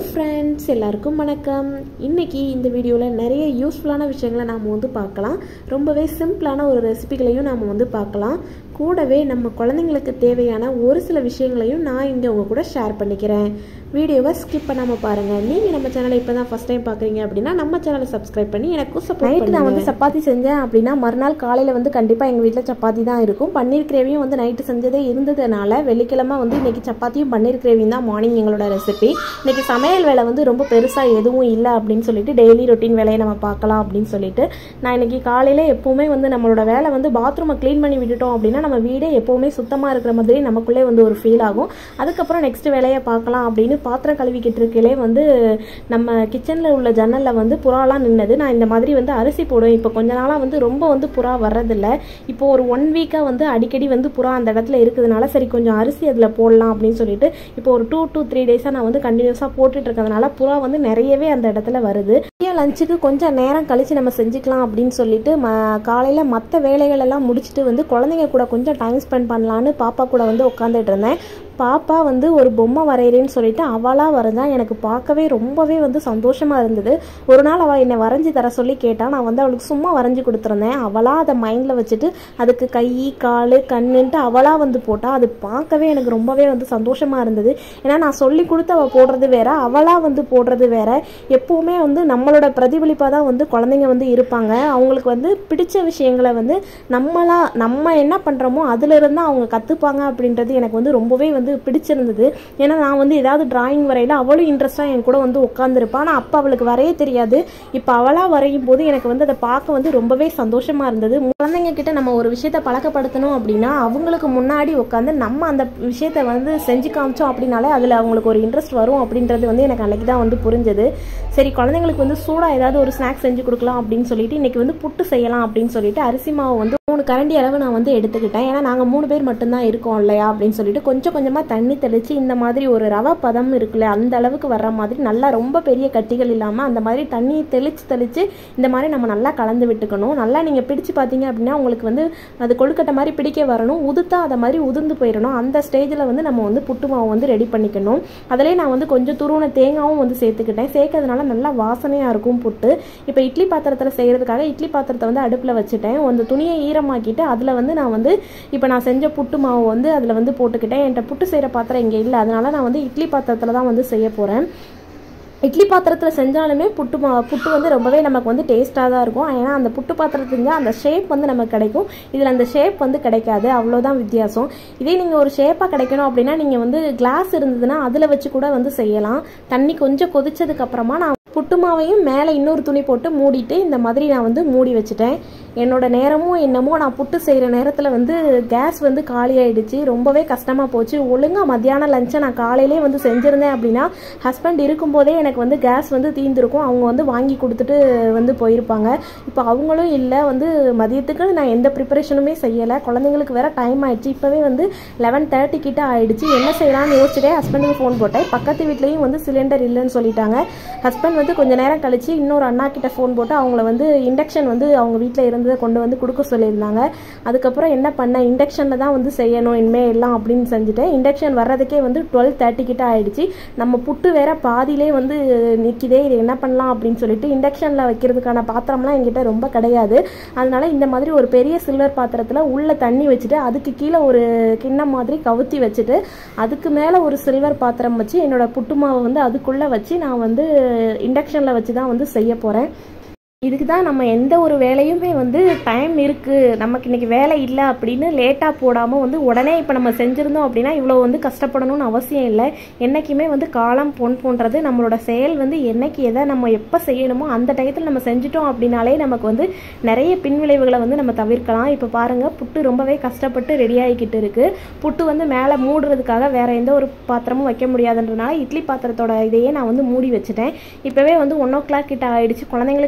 friends எல்லாருக்கும் வணக்கம் இன்னைக்கு இந்த வீடியோவில் நிறைய யூஸ்ஃபுல்லான விஷயங்களை நாம் வந்து பார்க்கலாம் ரொம்பவே சிம்பிளான ஒரு ரெசிபிகளையும் நாம் வந்து பார்க்கலாம் கூடவே நம்ம குழந்தைங்களுக்கு தேவையான ஒரு சில விஷயங்களையும் நான் இங்கே உங்கள் கூட ஷேர் பண்ணிக்கிறேன் வீடியோவை ஸ்கிப் பண்ணாமல் பாருங்கள் நீங்கள் நம்ம சேனலை இப்போ தான் ஃபஸ்ட் டைம் பார்க்குறீங்க அப்படின்னா நம்ம சேனலை சப்ஸ்கிரைப் பண்ணி எனக்கும் சப்போர்ட் நைட்டு நான் வந்து சப்பாத்தி செஞ்சேன் அப்படின்னா மறுநாள் காலையில் வந்து கண்டிப்பாக எங்கள் வீட்டில் சப்பாத்தி தான் இருக்கும் பன்னீர் கிரேவியும் வந்து நைட்டு செஞ்சதே இருந்ததுனால வெள்ளிக்கிழமை வந்து இன்றைக்கி சப்பாத்தியும் பன்னீர் கிரேவியும் தான் மார்னிங் எங்களோட ரெசிபி இன்றைக்கி சமையல் வேலை வந்து ரொம்ப பெருசாக எதுவும் இல்லை அப்படின்னு சொல்லிட்டு டெய்லி ரொட்டீன் வேலையை நம்ம பார்க்கலாம் அப்படின்னு சொல்லிட்டு நான் இன்றைக்கி காலையில் எப்போவுமே வந்து நம்மளோட வேலை வந்து பாத்ரூமை க்ளீன் பண்ணி விட்டுட்டோம் அப்படின்னா நம்ம வீடே எப்போவுமே சுத்தமாக இருக்கிற மாதிரி நமக்குள்ளே வந்து ஒரு ஃபீல் ஆகும் அதுக்கப்புறம் நெக்ஸ்ட் வேலையை பார்க்கலாம் அப்படின்னு பாத்திரம் கழுவிக்கிட்டு இருக்கையிலே வந்து நம்ம கிச்சனில் உள்ள ஜன்னலில் வந்து புறாலாம் நின்னது நான் இந்த மாதிரி வந்து அரிசி போடுவேன் இப்போ கொஞ்ச நாளாக வந்து ரொம்ப வந்து புறா வர்றதில்ல இப்போ ஒரு ஒன் வீக்காக வந்து அடிக்கடி வந்து புறா அந்த இடத்துல இருக்கிறதுனால சரி கொஞ்சம் அரிசி அதில் போடலாம் அப்படின்னு சொல்லிட்டு இப்போ ஒரு டூ டூ த்ரீ டேஸாக நான் வந்து கண்டினியூஸாக போட்டுட்டு இருக்கிறதுனால புறா வந்து நிறையவே அந்த இடத்துல வருது லஞ்சுக்கு கொஞ்சம் நேரம் கழித்து நம்ம செஞ்சுக்கலாம் அப்படின்னு சொல்லிட்டு ம காலையில் மற்ற வேலைகள் எல்லாம் முடிச்சுட்டு வந்து குழந்தைங்க கூட கொஞ்சம் டைம் ஸ்பெண்ட் பண்ணலான்னு பாப்பா கூட வந்து உட்காந்துட்டு இருந்தேன் பாப்பா வந்து ஒரு பொம்மை வரைகிறேன்னு சொல்லிட்டு அவளாக வரைஞ்சா எனக்கு பார்க்கவே ரொம்பவே வந்து சந்தோஷமாக இருந்தது ஒரு நாள் அவள் என்னை வரைஞ்சி தர சொல்லி கேட்டால் நான் வந்து அவளுக்கு சும்மா வரைஞ்சி கொடுத்துருந்தேன் அவளாக அதை மைண்டில் வச்சுட்டு அதுக்கு கை கால் கண்ணுன்ட்டு அவளாக வந்து போட்டால் அது பார்க்கவே எனக்கு ரொம்பவே வந்து சந்தோஷமாக இருந்தது ஏன்னா நான் சொல்லி கொடுத்து அவள் போடுறது வேற அவளாக வந்து போடுறது வேற எப்போவுமே வந்து நம்மளோட பிரதிபலிப்பாக தான் வந்து குழந்தைங்க வந்து இருப்பாங்க அவங்களுக்கு வந்து பிடிச்ச விஷயங்களை வந்து நம்மளா நம்ம என்ன பண்ணுறோமோ அதுலேருந்து அவங்க கற்றுப்பாங்க அப்படின்றது எனக்கு வந்து ரொம்பவே வந்து பிடிச்சிருந்தது ஏன்னா நான் வந்து ஏதாவது டிராயிங் வரையில அவளும் இன்ட்ரெஸ்ட்டாக என் கூட வந்து உட்காந்துருப்பான் ஆனால் அப்போ அவளுக்கு வரைய தெரியாது இப்போ அவளாக வரையும் போது எனக்கு வந்து அதை பார்க்க வந்து ரொம்பவே சந்தோஷமாக இருந்தது குழந்தைங்க கிட்ட நம்ம ஒரு விஷயத்த பழக்கப்படுத்தணும் அப்படின்னா அவங்களுக்கு முன்னாடி உட்காந்து நம்ம அந்த விஷயத்த வந்து செஞ்சு காமிச்சோம் அப்படின்னாலே அதில் அவங்களுக்கு ஒரு இன்ட்ரெஸ்ட் வரும் அப்படின்றது வந்து எனக்கு அன்னைக்கு தான் வந்து புரிஞ்சது சரி குழந்தைங்களுக்கு வந்து சூடாக ஏதாவது ஒரு ஸ்நாக்ஸ் செஞ்சு கொடுக்கலாம் அப்படின்னு சொல்லிட்டு இன்னைக்கு வந்து புட்டு செய்யலாம் அப்படின்னு சொல்லிட்டு அரிசி மாவு வந்து மூணு கரண்டி அளவு நான் வந்து எடுத்துக்கிட்டேன் ஏன்னா நாங்கள் மூணு பேர் மட்டும்தான் இருக்கோம் இல்லையா அப்படின்னு சொல்லிட்டு கொஞ்சம் கொஞ்சமாக தண்ணி தெளித்து இந்த மாதிரி ஒரு ரவை பதம் இருக்குல்ல அந்த அளவுக்கு வர்ற மாதிரி நல்லா ரொம்ப பெரிய கட்டிகள் இல்லாமல் அந்த மாதிரி தண்ணி தெளித்து தெளித்து இந்த மாதிரி நம்ம நல்லா கலந்து விட்டுக்கணும் நல்லா நீங்கள் பிடிச்சு பார்த்தீங்க அப்படின்னா உங்களுக்கு வந்து அது கொழுக்கட்டை மாதிரி பிடிக்க வரணும் உதுத்தா அதை மாதிரி உதிர்ந்து போயிடணும் அந்த ஸ்டேஜில் வந்து நம்ம வந்து புட்டு மாவு வந்து ரெடி பண்ணிக்கணும் அதிலே நான் வந்து கொஞ்சம் துருவன தேங்காவும் வந்து சேர்த்துக்கிட்டேன் சேர்க்கறதுனால நல்லா வாசனையாக இருக்கும் புட்டு இப்போ இட்லி பாத்திரத்தில் செய்கிறதுக்காக இட்லி பாத்திரத்தை வந்து அடுப்பில் வச்சுட்டேன் அந்த துணியை ஈரமாக்கிட்டு அதில் வந்து நான் வந்து இப்போ நான் செஞ்ச புட்டு மாவு வந்து அதில் வந்து போட்டுக்கிட்டேன் என்கிட்ட புட்டு செய்கிற பாத்திரம் இங்கே இல்லை அதனால நான் வந்து இட்லி பாத்திரத்தில் தான் வந்து செய்ய போகிறேன் இட்லி பாத்திரத்தில் செஞ்சாலுமே புட்டு மா புட்டு வந்து ரொம்பவே நமக்கு வந்து டேஸ்ட்டாக தான் இருக்கும் ஏன்னா அந்த புட்டு பாத்திரத்தில் செஞ்சால் அந்த ஷேப் வந்து நமக்கு கிடைக்கும் இதில் அந்த ஷேப் வந்து கிடைக்காது அவ்வளோதான் வித்தியாசம் இதே நீங்கள் ஒரு ஷேப்பாக கிடைக்கணும் அப்படின்னா நீங்கள் வந்து கிளாஸ் இருந்ததுன்னா அதில் வச்சு கூட வந்து செய்யலாம் தண்ணி கொஞ்சம் கொதிச்சதுக்கப்புறமா நான் புட்டு மாவையும் மேலே இன்னொரு துணி போட்டு மூடிட்டு இந்த மாதிரி நான் வந்து மூடி வச்சுட்டேன் என்னோட நேரமும் என்னமோ நான் புட்டு செய்கிற நேரத்தில் வந்து கேஸ் வந்து காலி ஆயிடுச்சு ரொம்பவே கஷ்டமாக போச்சு ஒழுங்காக மத்தியானம் லஞ்சை நான் காலையிலே வந்து செஞ்சுருந்தேன் அப்படின்னா ஹஸ்பண்ட் இருக்கும்போதே எனக்கு வந்து கேஸ் வந்து தீர்ந்துருக்கும் அவங்க வந்து வாங்கி கொடுத்துட்டு வந்து போயிருப்பாங்க இப்போ அவங்களும் இல்லை வந்து மதியத்துக்கு நான் எந்த ப்ரிப்பரேஷனுமே செய்யலை குழந்தைங்களுக்கு வேற டைம் ஆயிடுச்சு இப்போவே வந்து லெவன் தேர்ட்டி கிட்ட ஆயிடுச்சு என்ன செய்யலாம்னு யோசிச்சுட்டே ஹஸ்பண்டுக்கு ஃபோன் போட்டேன் பக்கத்து வீட்லேயும் வந்து சிலிண்டர் இல்லைன்னு சொல்லிட்டாங்க ஹஸ்பண்ட் வந்து கொஞ்சம் நேரம் கழிச்சு இன்னொரு அண்ணா கிட்ட ஃபோன் போட்டு அவங்கள வந்து இண்டக்ஷன் வந்து அவங்க வீட்டில் இருந்ததை கொண்டு வந்து கொடுக்க சொல்லியிருந்தாங்க அதுக்கப்புறம் என்ன பண்ணேன் இண்டக்ஷனில் தான் வந்து செய்யணும் இனிமேல் எல்லாம் அப்படின்னு செஞ்சுட்டேன் இண்டக்ஷன் வர்றதுக்கே வந்து டுவெல் தேர்ட்டி கிட்ட ஆயிடுச்சு நம்ம புட்டு வேற பாதியிலே வந்து நிற்கிதே இது என்ன பண்ணலாம் அப்படின்னு சொல்லிட்டு இண்டக்ஷனில் வைக்கிறதுக்கான பாத்திரம்லாம் எங்கிட்ட ரொம்ப கிடையாது அதனால இந்த மாதிரி ஒரு பெரிய சில்வர் பாத்திரத்தில் உள்ள தண்ணி வச்சுட்டு அதுக்கு கீழே ஒரு கிண்ணம் மாதிரி கவுத்தி வச்சுட்டு அதுக்கு மேலே ஒரு சில்வர் பாத்திரம் வச்சு என்னோட புட்டு மாவை வந்து அதுக்குள்ளே வச்சு நான் வந்து இண்டக்ஷனில் வச்சு தான் வந்து செய்ய போகிறேன் இதுக்கு தான் நம்ம எந்த ஒரு வேலையுமே வந்து டைம் இருக்குது நமக்கு இன்றைக்கி வேலை இல்லை அப்படின்னு லேட்டாக போடாமல் வந்து உடனே இப்போ நம்ம செஞ்சுருந்தோம் அப்படின்னா இவ்வளோ வந்து கஷ்டப்படணும்னு அவசியம் இல்லை என்றைக்குமே வந்து காலம் பொன் போன்றது நம்மளோட செயல் வந்து என்னைக்கு எதை நம்ம எப்போ செய்யணுமோ அந்த டயத்தில் நம்ம செஞ்சுட்டோம் அப்படின்னாலே நமக்கு வந்து நிறைய பின்விளைவுகளை வந்து நம்ம தவிர்க்கலாம் இப்போ பாருங்கள் புட்டு ரொம்பவே கஷ்டப்பட்டு ரெடி ஆகிக்கிட்டு இருக்குது புட்டு வந்து மேலே மூடுறதுக்காக வேறு எந்த ஒரு பாத்திரமும் வைக்க முடியாதுன்றனால இட்லி பாத்திரத்தோட இதையே நான் வந்து மூடி வச்சுட்டேன் இப்போவே வந்து ஒன் ஓ கிளாக் கிட்ட ஆயிடுச்சு குழந்தைங்களுக்கு அடுத்து வந்து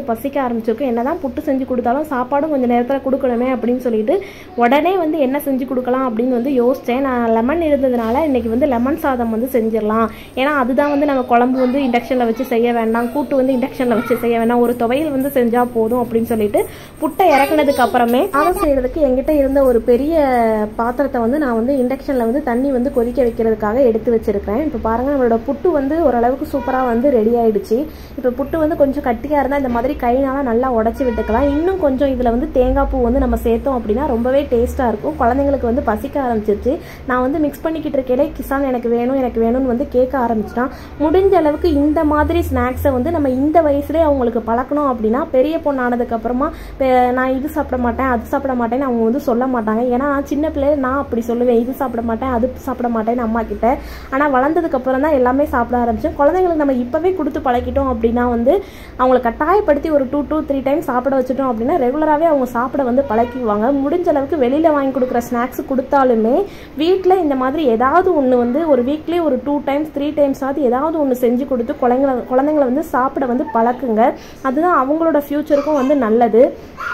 வந்து பசிக்க ஆரம்பிச்சிருக்கும் என்ன தான் புட்டு செஞ்சு கொடுத்தாலும் சாப்பாடும் கொஞ்சம் நேரத்தில் கொடுக்கணுமே அப்படின்னு சொல்லிட்டு உடனே வந்து என்ன செஞ்சு கொடுக்கலாம் அப்படின்னு வந்து யோசித்தேன் நான் லெமன் இருந்ததுனால இன்றைக்கி வந்து லெமன் சாதம் வந்து செஞ்சிடலாம் ஏன்னா அதுதான் வந்து நம்ம குழம்பு வந்து இண்டக்ஷனில் வச்சு செய்ய வேண்டாம் கூட்டு வந்து இண்டக்ஷனில் வச்சு செய்ய வேண்டாம் ஒரு துவையல் வந்து செஞ்சால் போதும் அப்படின்னு சொல்லிட்டு புட்டை இறக்குனதுக்கு அப்புறமே சாதம் செய்கிறதுக்கு என்கிட்ட இருந்த ஒரு பெரிய பாத்திரத்தை வந்து நான் வந்து இண்டக்ஷனில் வந்து தண்ணி வந்து கொதிக்க வைக்கிறதுக்காக எடுத்து வச்சிருக்கிறேன் இப்போ பாருங்கள் நம்மளோட புட்டு வந்து ஓரளவுக்கு சூப்பராக வந்து ரெடி ஆயிடுச்சு இப்போ புட்டு வந்து கொஞ்சம் கட்டியாக இருந்தால் இந்த மாதிரி கைனால நல்லா உடச்சி விட்டுக்கலாம் இன்னும் கொஞ்சம் இதில் வந்து தேங்காய் பூ வந்து நம்ம சேர்த்தோம் அப்படின்னா ரொம்பவே டேஸ்ட்டாக இருக்கும் குழந்தைங்களுக்கு வந்து பசிக்க ஆரம்பிச்சிருச்சு நான் வந்து மிக்ஸ் பண்ணிக்கிட்டு இருக்கையிலே கிசான் எனக்கு வேணும் எனக்கு வேணும்னு வந்து கேட்க ஆரம்பிச்சிட்டான் முடிஞ்ச அளவுக்கு இந்த மாதிரி ஸ்நாக்ஸை வந்து நம்ம இந்த வயசுலேயே அவங்களுக்கு பழக்கணும் அப்படின்னா பெரிய பொண்ணு ஆனதுக்கப்புறமா நான் இது சாப்பிட மாட்டேன் அது சாப்பிட மாட்டேன்னு அவங்க வந்து சொல்ல மாட்டாங்க ஏன்னா நான் சின்ன பிள்ளைய நான் அப்படி சொல்லுவேன் இது சாப்பிட மாட்டேன் அது சாப்பிட மாட்டேன்னு அம்மா கிட்ட ஆனால் வளர்ந்ததுக்கப்புறம் தான் எல்லாமே சாப்பிட ஆரம்பிச்சேன் குழந்தைங்களுக்கு நம்ம இப்போவே கொடுத்து பழக்கிட்டோம் அப்படின்னா வந்து அவங்கள கட்டாயப்படுத்தி ஒரு டூ டூ த்ரீ டைம் சாப்பிட வச்சுட்டோம் அப்படின்னா ரெகுலராகவே அவங்க சாப்பிட வந்து பழக்கிடுவாங்க முடிஞ்ச அளவுக்கு வெளியில் வாங்கி கொடுக்குற ஸ்நாக்ஸ் கொடுத்தாலுமே வீட்டில் இந்த மாதிரி ஏதாவது ஒன்று வந்து ஒரு வீக்லி ஒரு டூ டைம்ஸ் த்ரீ டைம்ஸ் ஆகுது ஏதாவது ஒன்று செஞ்சு கொடுத்து குழந்தைங்கள குழந்தைங்கள வந்து சாப்பிட வந்து பழக்குங்க அதுதான் அவங்களோட ஃப்யூச்சருக்கும் வந்து நல்லது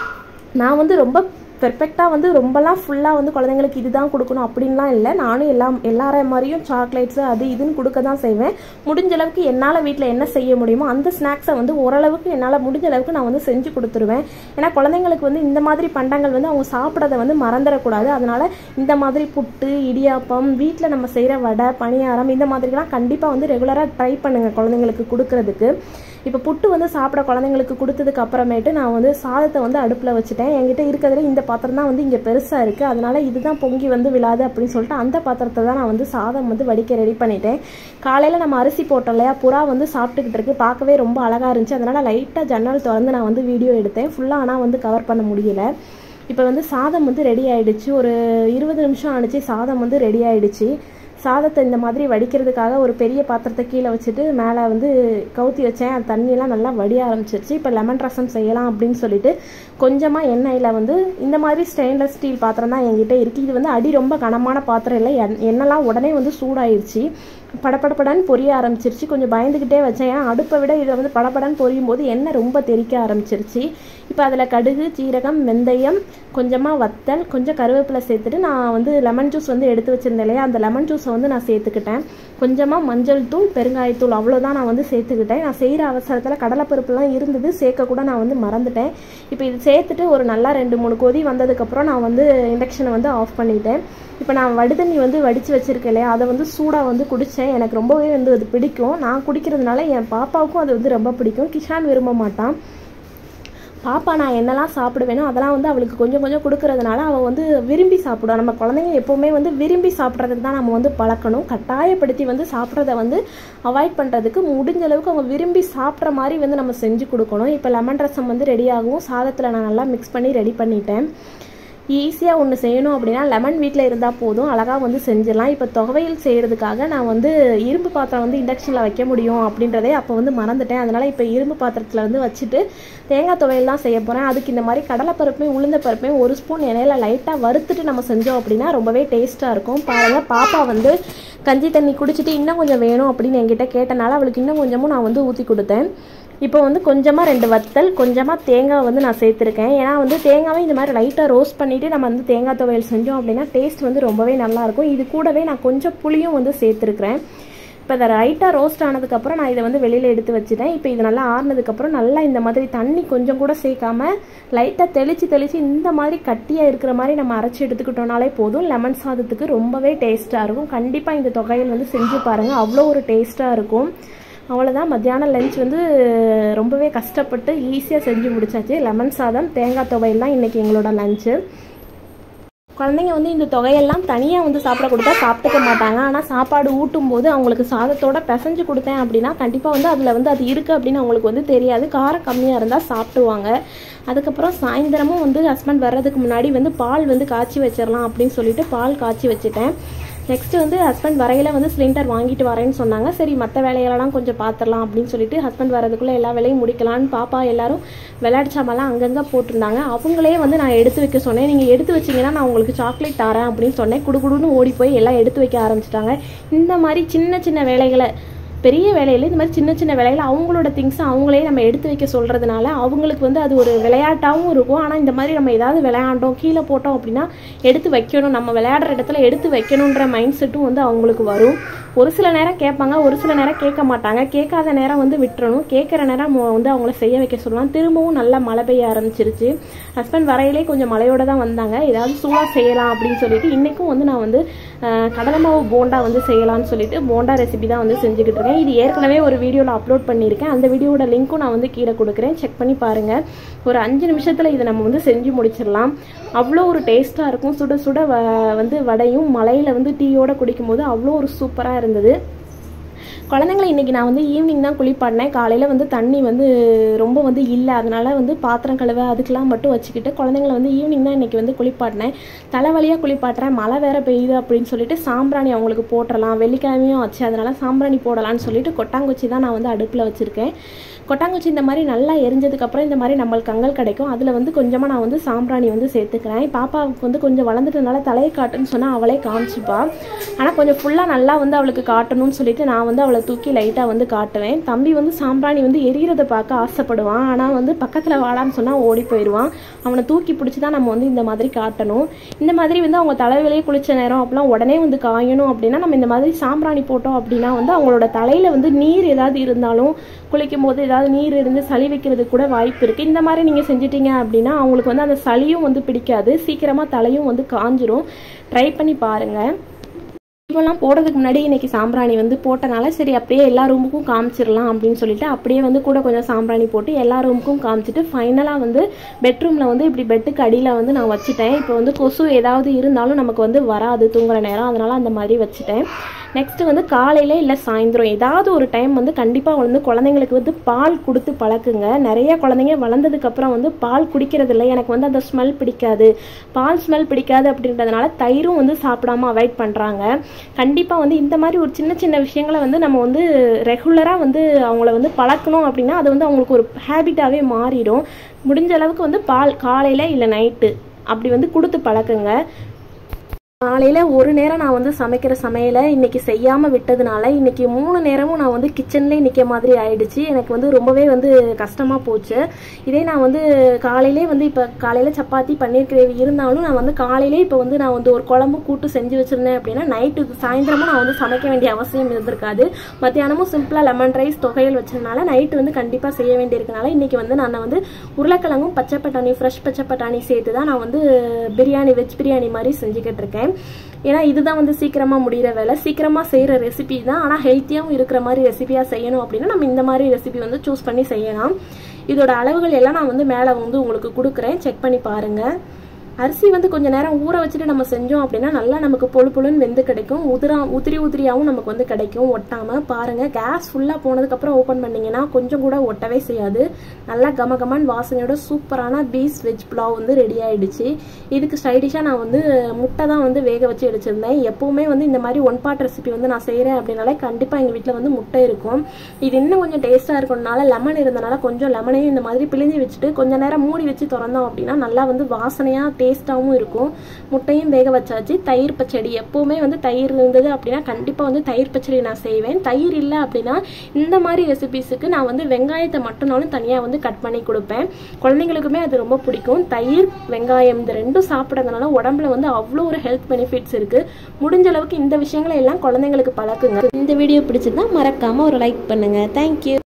நான் வந்து ரொம்ப பெர்ஃபெக்டாக வந்து ரொம்பலாம் ஃபுல்லாக வந்து குழந்தைங்களுக்கு இதுதான் கொடுக்கணும் அப்படின்லாம் இல்லை நானும் எல்லாம் எல்லார மாதிரியும் சாக்லேட்ஸு அது இதுன்னு கொடுக்க தான் செய்வேன் முடிஞ்ச அளவுக்கு என்னால் வீட்டில் என்ன செய்ய முடியுமோ அந்த ஸ்நாக்ஸை வந்து ஓரளவுக்கு என்னால் முடிஞ்ச அளவுக்கு நான் வந்து செஞ்சு கொடுத்துருவேன் ஏன்னா குழந்தைங்களுக்கு வந்து இந்த மாதிரி பண்டங்கள் வந்து அவங்க சாப்பிட்றத வந்து மறந்துடக்கூடாது அதனால் இந்த மாதிரி புட்டு இடியாப்பம் வீட்டில் நம்ம செய்கிற வடை பணியாரம் இந்த மாதிரிலாம் கண்டிப்பாக வந்து ரெகுலராக ட்ரை பண்ணுங்கள் குழந்தைங்களுக்கு கொடுக்கறதுக்கு இப்போ புட்டு வந்து சாப்பிட குழந்தைங்களுக்கு கொடுத்ததுக்கு அப்புறமேட்டு நான் வந்து சாதத்தை வந்து அடுப்பில் வச்சுட்டேன் என்கிட்ட இருக்கிறதுல இந்த பாத்திரம் தான் வந்து இங்கே பெருசாக இருக்குது அதனால இதுதான் பொங்கி வந்து விழாது அப்படின்னு சொல்லிட்டு அந்த பாத்திரத்தை தான் நான் வந்து சாதம் வந்து வடிக்க ரெடி பண்ணிட்டேன் காலையில் நம்ம அரிசி போட்டோம் இல்லையா புறா வந்து சாப்பிட்டுக்கிட்டு இருக்கு பார்க்கவே ரொம்ப அழகாக இருந்துச்சு அதனால் லைட்டாக ஜன்னல் திறந்து நான் வந்து வீடியோ எடுத்தேன் ஃபுல்லாக ஆனால் வந்து கவர் பண்ண முடியல இப்போ வந்து சாதம் வந்து ரெடி ஆயிடுச்சு ஒரு இருபது நிமிஷம் ஆனிச்சு சாதம் வந்து ரெடி ஆயிடுச்சு சாதத்தை இந்த மாதிரி வடிக்கிறதுக்காக ஒரு பெரிய பாத்திரத்தை கீழே வச்சுட்டு மேலே வந்து கவுத்தி வச்சேன் அந்த தண்ணியெல்லாம் நல்லா வடிய ஆரம்பிச்சிருச்சு இப்போ லெமன் ரசம் செய்யலாம் அப்படின்னு சொல்லிட்டு கொஞ்சமாக எண்ணெயில் வந்து இந்த மாதிரி ஸ்டெயின்லெஸ் ஸ்டீல் பாத்திரம் தான் என்கிட்ட இருக்குது இது வந்து அடி ரொம்ப கனமான பாத்திரம் இல்லை எண் எண்ணெய்லாம் உடனே வந்து சூடாயிருச்சு படப்படப்படன்னு பொரிய ஆரம்பிச்சிருச்சு கொஞ்சம் பயந்துக்கிட்டே வச்சேன் ஏன்னா அடுப்பை விட இதை வந்து படப்படன்னு பொரியும் போது எண்ணெய் ரொம்ப தெறிக்க ஆரம்பிச்சிருச்சு இப்போ அதில் கடுகு சீரகம் வெந்தயம் கொஞ்சமாக வத்தல் கொஞ்சம் கருவேப்பிலை சேர்த்துட்டு நான் வந்து லெமன் ஜூஸ் வந்து எடுத்து வச்சிருந்தேன் இல்லையா அந்த லெமன் ஜூஸை வந்து நான் சேர்த்துக்கிட்டேன் கொஞ்சமாக மஞ்சள் தூள் பெருங்காயத்தூள் அவ்வளோதான் நான் வந்து சேர்த்துக்கிட்டேன் நான் செய்கிற அவசரத்தில் கடலைப்பருப்புலாம் இருந்தது சேர்க்க கூட நான் வந்து மறந்துட்டேன் இப்போ இது சேர்த்துட்டு ஒரு நல்லா ரெண்டு மூணு கொதி வந்ததுக்கப்புறம் நான் வந்து இண்டக்ஷனை வந்து ஆஃப் பண்ணிட்டேன் இப்போ நான் வடிதண்ணி வந்து வடித்து வச்சுருக்கேன் இல்லையா அதை வந்து சூடாக வந்து குடித்தேன் எனக்கு ரொம்பவே வந்து அது பிடிக்கும் நான் குடிக்கிறதுனால என் பாப்பாவுக்கும் அது வந்து ரொம்ப பிடிக்கும் கிஷான் விரும்ப மாட்டான் பாப்பா நான் என்னெல்லாம் சாப்பிடுவேனோ அதெல்லாம் வந்து அவளுக்கு கொஞ்சம் கொஞ்சம் கொடுக்கறதுனால அவள் வந்து விரும்பி சாப்பிடுவா நம்ம குழந்தைங்க எப்போவுமே வந்து விரும்பி சாப்பிட்றதுக்கு தான் நம்ம வந்து பழக்கணும் கட்டாயப்படுத்தி வந்து சாப்பிட்றத வந்து அவாய்ட் பண்ணுறதுக்கு முடிஞ்ச அளவுக்கு அவங்க விரும்பி சாப்பிட்ற மாதிரி வந்து நம்ம செஞ்சு கொடுக்கணும் இப்போ லெமன் ரசம் வந்து ரெடி ஆகும் சாதத்தில் நான் நல்லா மிக்ஸ் பண்ணி ரெடி பண்ணிட்டேன் ஈஸியாக ஒன்று செய்யணும் அப்படின்னா லெமன் வீட்டில் இருந்தால் போதும் அழகாக வந்து செஞ்சிடலாம் இப்போ துவையல் செய்கிறதுக்காக நான் வந்து இரும்பு பாத்திரம் வந்து இண்டக்ஷனில் வைக்க முடியும் அப்படின்றதே அப்போ வந்து மறந்துட்டேன் அதனால் இப்போ இரும்பு பாத்திரத்தில் வந்து வச்சுட்டு தேங்காய் துவையல் தான் செய்ய போகிறேன் அதுக்கு இந்த மாதிரி கடலைப்பருப்பையும் உளுந்த பருப்பையும் ஒரு ஸ்பூன் எண்ணெயில் லைட்டாக வறுத்துட்டு நம்ம செஞ்சோம் அப்படின்னா ரொம்பவே டேஸ்ட்டாக இருக்கும் பாருங்கள் பாப்பா வந்து கஞ்சி தண்ணி குடிச்சிட்டு இன்னும் கொஞ்சம் வேணும் அப்படின்னு என்கிட்ட கேட்டனால அவளுக்கு இன்னும் கொஞ்சமும் நான் வந்து ஊற்றி கொடுத்தேன் இப்போ வந்து கொஞ்சமாக ரெண்டு வத்தல் கொஞ்சமாக தேங்காய் வந்து நான் சேர்த்துருக்கேன் ஏன்னா வந்து தேங்காவை இந்த மாதிரி லைட்டாக ரோஸ்ட் பண்ணிவிட்டு நம்ம வந்து தேங்காய் துவையல் செஞ்சோம் அப்படின்னா டேஸ்ட் வந்து ரொம்பவே நல்லாயிருக்கும் இது கூடவே நான் கொஞ்சம் புளியும் வந்து சேர்த்துருக்குறேன் இப்போ இதை ரைட்டாக ரோஸ்ட் ஆனதுக்கப்புறம் நான் இதை வந்து வெளியில் எடுத்து வச்சுட்டேன் இப்போ இது நல்லா ஆறுனதுக்கப்புறம் நல்லா இந்த மாதிரி தண்ணி கொஞ்சம் கூட சேர்க்காம லைட்டாக தெளித்து தெளித்து இந்த மாதிரி கட்டியாக இருக்கிற மாதிரி நம்ம அரைச்சி எடுத்துக்கிட்டோம்னாலே போதும் லெமன் சாதத்துக்கு ரொம்பவே டேஸ்ட்டாக இருக்கும் கண்டிப்பாக இந்த தொகையில் வந்து செஞ்சு பாருங்கள் அவ்வளோ ஒரு டேஸ்ட்டாக இருக்கும் அவ்வளோதான் மத்தியானம் லஞ்ச் வந்து ரொம்பவே கஷ்டப்பட்டு ஈஸியாக செஞ்சு முடிச்சாச்சு லெமன் சாதம் தேங்காய் துவையல் தான் இன்றைக்கி எங்களோட லஞ்சு குழந்தைங்க வந்து இந்த தொகையெல்லாம் தனியாக வந்து சாப்பிட கொடுத்தா சாப்பிட்டுக்க மாட்டாங்க ஆனால் சாப்பாடு ஊட்டும் போது அவங்களுக்கு சாதத்தோட பிசைஞ்சு கொடுத்தேன் அப்படின்னா கண்டிப்பாக வந்து அதில் வந்து அது இருக்குது அப்படின்னு அவங்களுக்கு வந்து தெரியாது காரம் கம்மியாக இருந்தால் சாப்பிடுவாங்க அதுக்கப்புறம் சாயந்தரமும் வந்து ஹஸ்பண்ட் வர்றதுக்கு முன்னாடி வந்து பால் வந்து காய்ச்சி வச்சிடலாம் அப்படின்னு சொல்லிட்டு பால் காய்ச்சி வச்சுட்டேன் நெக்ஸ்ட் வந்து ஹஸ்பண்ட் வரையில வந்து சிலிண்டர் வாங்கிட்டு வரேன்னு சொன்னாங்க சரி மற்ற வேலைகளெல்லாம் கொஞ்சம் பார்த்துடலாம் அப்படின்னு சொல்லிட்டு ஹஸ்பண்ட் வரதுக்குள்ளே எல்லா வேலையும் முடிக்கலான்னு பாப்பா எல்லாரும் விளையாட்டு சாமான்லாம் அங்கங்கே போட்டிருந்தாங்க அவங்களே வந்து நான் எடுத்து வைக்க சொன்னேன் நீங்கள் எடுத்து வச்சிங்கன்னா நான் உங்களுக்கு சாக்லேட் தரேன் அப்படின்னு சொன்னேன் குடுகுடுன்னு ஓடி போய் எல்லாம் எடுத்து வைக்க ஆரம்பிச்சிட்டாங்க இந்த மாதிரி சின்ன சின்ன வேலைகளை பெரிய வேலையில் இந்த மாதிரி சின்ன சின்ன வேலையில் அவங்களோட திங்ஸை அவங்களே நம்ம எடுத்து வைக்க சொல்கிறதுனால அவங்களுக்கு வந்து அது ஒரு விளையாட்டாகவும் இருக்கும் ஆனால் இந்த மாதிரி நம்ம ஏதாவது விளையாண்டோம் கீழே போட்டோம் அப்படின்னா எடுத்து வைக்கணும் நம்ம விளையாடுற இடத்துல எடுத்து வைக்கணுன்ற மைண்ட் செட்டும் வந்து அவங்களுக்கு வரும் ஒரு சில நேரம் கேட்பாங்க ஒரு சில நேரம் கேட்க மாட்டாங்க கேட்காத நேரம் வந்து விட்டுறணும் கேட்குற நேரம் மொ- வந்து அவங்கள செய்ய வைக்க சொல்லலாம் திரும்பவும் நல்லா மழை பெய்ய ஆரம்பிச்சிருச்சு ஹஸ்பண்ட் வரையிலே கொஞ்சம் மழையோட தான் வந்தாங்க ஏதாவது சூடாக செய்யலாம் அப்படின்னு சொல்லிட்டு இன்றைக்கும் வந்து நான் வந்து அஹ், கடலை மாவு போண்டா வந்து செய்யலாம்னு சொல்லிட்டு போண்டா ரெசிபி தான் வந்து செஞ்சுக்கிட்டு இருக்கேன் இது ஏற்கனவே ஒரு வீடியோவில் அப்லோட் பண்ணியிருக்கேன் அந்த வீடியோட லிங்க்கும் நான் வந்து கீழே கொடுக்குறேன் செக் பண்ணி பாருங்கள் ஒரு அஞ்சு நிமிஷத்தில் இதை நம்ம வந்து செஞ்சு முடிச்சிடலாம் அவ்வளோ ஒரு டேஸ்ட்டாக இருக்கும் சுட சுட வ வந்து வடையும் மலையில் வந்து டீயோட குடிக்கும்போது அவ்வளோ ஒரு சூப்பராக இருந்தது குழந்தைங்களை இன்றைக்கி நான் வந்து ஈவினிங் தான் குளிப்பாட்டினேன் காலையில் வந்து தண்ணி வந்து ரொம்ப வந்து இல்லை அதனால வந்து பாத்திரம் கழுவ அதுக்கெலாம் மட்டும் வச்சுக்கிட்டு குழந்தைங்களை வந்து ஈவினிங் தான் இன்றைக்கி வந்து குளிப்பாட்டினேன் தலைவலியாக குளிப்பாட்டுறேன் மழை வேற பெய்யுது அப்படின்னு சொல்லிட்டு சாம்பிராணி அவங்களுக்கு போட்டுடலாம் வெள்ளிக்கிழமையும் ஆச்சு அதனால சாம்பிராணி போடலாம்னு சொல்லிட்டு கொட்டாங்குச்சி தான் நான் வந்து அடுப்பில் வச்சுருக்கேன் கொட்டாங்குச்சி இந்த மாதிரி நல்லா எரிஞ்சதுக்கப்புறம் இந்த மாதிரி நம்மளுக்கு கங்கல் கிடைக்கும் அதில் வந்து கொஞ்சமாக நான் வந்து சாம்பிராணி வந்து சேர்த்துக்கிறேன் பாப்பாவுக்கு வந்து கொஞ்சம் வளர்ந்துட்டனால தலையை காட்டுன்னு சொன்னால் அவளே காமிச்சுப்பா ஆனால் கொஞ்சம் ஃபுல்லாக நல்லா வந்து அவளுக்கு காட்டணும்னு சொல்லிட்டு நான் வந்து அவளை தூக்கி லைட்டாக வந்து காட்டுவேன் தம்பி வந்து சாம்பிராணி வந்து எரியறதை பார்க்க ஆசைப்படுவான் ஆனால் வந்து பக்கத்தில் வாடான்னு சொன்னால் ஓடி போயிடுவான் அவனை தூக்கி பிடிச்சி தான் நம்ம வந்து இந்த மாதிரி காட்டணும் இந்த மாதிரி வந்து அவங்க தலைவிலேயே குளிச்ச நேரம் அப்பெல்லாம் உடனே வந்து காயணும் அப்படின்னா நம்ம இந்த மாதிரி சாம்பிராணி போட்டோம் அப்படின்னா வந்து அவங்களோட தலையில் வந்து நீர் ஏதாவது இருந்தாலும் குளிக்கும் போது ஏதாவது நீர் இருந்து சளி வைக்கிறதுக்கு கூட வாய்ப்பு இருக்குது இந்த மாதிரி நீங்கள் செஞ்சிட்டீங்க அப்படின்னா அவங்களுக்கு வந்து அந்த சளியும் வந்து பிடிக்காது சீக்கிரமாக தலையும் வந்து காஞ்சிரும் ட்ரை பண்ணி பாருங்கள் இப்போல்லாம் போடுறதுக்கு முன்னாடி இன்னைக்கு சாம்பிராணி வந்து போட்டனால சரி அப்படியே எல்லா ரூமுக்கும் காமிச்சிடலாம் அப்படின்னு சொல்லிட்டு அப்படியே வந்து கூட கொஞ்சம் சாம்பிராணி போட்டு எல்லா ரூமுக்கும் காமிச்சிட்டு ஃபைனலாக வந்து பெட்ரூமில் வந்து இப்படி பெட்டுக்கு அடியில் வந்து நான் வச்சுட்டேன் இப்போ வந்து கொசு ஏதாவது இருந்தாலும் நமக்கு வந்து வராது தூங்குற நேரம் அதனால அந்த மாதிரி வச்சுட்டேன் நெக்ஸ்ட் வந்து காலையில இல்லை சாயந்தரம் ஏதாவது ஒரு டைம் வந்து கண்டிப்பாக வந்து குழந்தைங்களுக்கு வந்து பால் கொடுத்து பழக்குங்க நிறைய குழந்தைங்க வளர்ந்ததுக்கப்புறம் வந்து பால் குடிக்கிறது இல்லை எனக்கு வந்து அந்த ஸ்மெல் பிடிக்காது பால் ஸ்மெல் பிடிக்காது அப்படின்றதுனால தயிரும் வந்து சாப்பிடாம அவாய்ட் பண்ணுறாங்க கண்டிப்பாக வந்து இந்த மாதிரி ஒரு சின்ன சின்ன விஷயங்களை வந்து நம்ம வந்து ரெகுலராக வந்து அவங்கள வந்து பழக்கணும் அப்படின்னா அது வந்து அவங்களுக்கு ஒரு ஹேபிட்டாகவே மாறிடும் முடிஞ்ச அளவுக்கு வந்து பால் காலையில் இல்லை நைட்டு அப்படி வந்து கொடுத்து பழக்குங்க காலையில் ஒரு நேரம் நான் வந்து சமைக்கிற சமையலை இன்னைக்கு செய்யாமல் விட்டதுனால இன்னைக்கு மூணு நேரமும் நான் வந்து கிச்சன்லேயே நிற்க மாதிரி ஆயிடுச்சு எனக்கு வந்து ரொம்பவே வந்து கஷ்டமாக போச்சு இதே நான் வந்து காலையிலே வந்து இப்போ காலையில் சப்பாத்தி பன்னீர் கிரேவி இருந்தாலும் நான் வந்து காலையிலே இப்போ வந்து நான் வந்து ஒரு குழம்பு கூட்டு செஞ்சு வச்சுருந்தேன் அப்படின்னா நைட்டு சாயந்தரமும் நான் வந்து சமைக்க வேண்டிய அவசியம் இருந்திருக்காது மத்தியானமும் சிம்பிளாக லெமன் ரைஸ் தொகையில் வச்சதுனால நைட்டு வந்து கண்டிப்பாக செய்ய வேண்டியிருக்கனால இன்னைக்கு வந்து நான் வந்து உருளைக்கிழங்கும் பச்சை பட்டாணி ஃப்ரெஷ் பச்சை பட்டாணி சேர்த்து தான் நான் வந்து பிரியாணி வெஜ் பிரியாணி மாதிரி செஞ்சுக்கிட்டு இருக்கேன் ஏன்னா இதுதான் வந்து சீக்கிரமாக முடிகிற வேலை சீக்கிரமாக செய்கிற ரெசிபி தான் ஆனால் ஹெல்த்தியாகவும் இருக்கிற மாதிரி ரெசிபியாக செய்யணும் அப்படின்னா நம்ம இந்த மாதிரி ரெசிபி வந்து சூஸ் பண்ணி செய்யலாம் இதோட அளவுகள் எல்லாம் நான் வந்து மேலே வந்து உங்களுக்கு கொடுக்குறேன் செக் பண்ணி பாருங்கள் அரிசி வந்து கொஞ்ச நேரம் ஊற வச்சுட்டு நம்ம செஞ்சோம் அப்படின்னா நல்லா நமக்கு பொழு பொழுன்னு வெந்து கிடைக்கும் உதிரா உதிரி உதிரியாகவும் நமக்கு வந்து கிடைக்கும் ஒட்டாமல் பாருங்கள் கேஸ் ஃபுல்லாக போனதுக்கப்புறம் ஓப்பன் பண்ணிங்கன்னா கொஞ்சம் கூட ஒட்டவே செய்யாது நல்லா கம கமன் வாசனையோட சூப்பரான பீஸ் வெஜ் புலாவ் வந்து ரெடி ஆயிடுச்சு இதுக்கு ஸ்டைடிஷாக நான் வந்து முட்டை தான் வந்து வேக வச்சு எடுச்சிருந்தேன் எப்போவுமே வந்து இந்த மாதிரி ஒன் பார்ட் ரெசிபி வந்து நான் செய்கிறேன் அப்படின்னாலே கண்டிப்பாக எங்கள் வீட்டில் வந்து முட்டை இருக்கும் இது இன்னும் கொஞ்சம் டேஸ்ட்டாக இருக்கணும்னால லெமன் இருந்தனால கொஞ்சம் லெமனையும் இந்த மாதிரி பிழிஞ்சு வச்சுட்டு கொஞ்ச நேரம் மூடி வச்சு திறந்தோம் அப்படின்னா நல்லா வந்து வாசனையாக டேஸ்ட்டாகவும் இருக்கும் முட்டையும் வேக வச்சாச்சு தயிர் பச்சடி எப்போவுமே வந்து தயிர் இருந்தது அப்படின்னா கண்டிப்பாக வந்து தயிர் பச்சடி நான் செய்வேன் தயிர் இல்லை அப்படின்னா இந்த மாதிரி ரெசிபிஸுக்கு நான் வந்து வெங்காயத்தை மட்டும்னாலும் தனியாக வந்து கட் பண்ணி கொடுப்பேன் குழந்தைங்களுக்குமே அது ரொம்ப பிடிக்கும் தயிர் வெங்காயம் இந்த ரெண்டும் சாப்பிட்றதுனால உடம்புல வந்து அவ்வளோ ஒரு ஹெல்த் பெனிஃபிட்ஸ் இருக்குது முடிஞ்ச அளவுக்கு இந்த விஷயங்களை எல்லாம் குழந்தைங்களுக்கு பழக்குங்க இந்த வீடியோ பிடிச்சிருந்தா மறக்காமல் ஒரு லைக் பண்ணுங்கள் தேங்க்யூ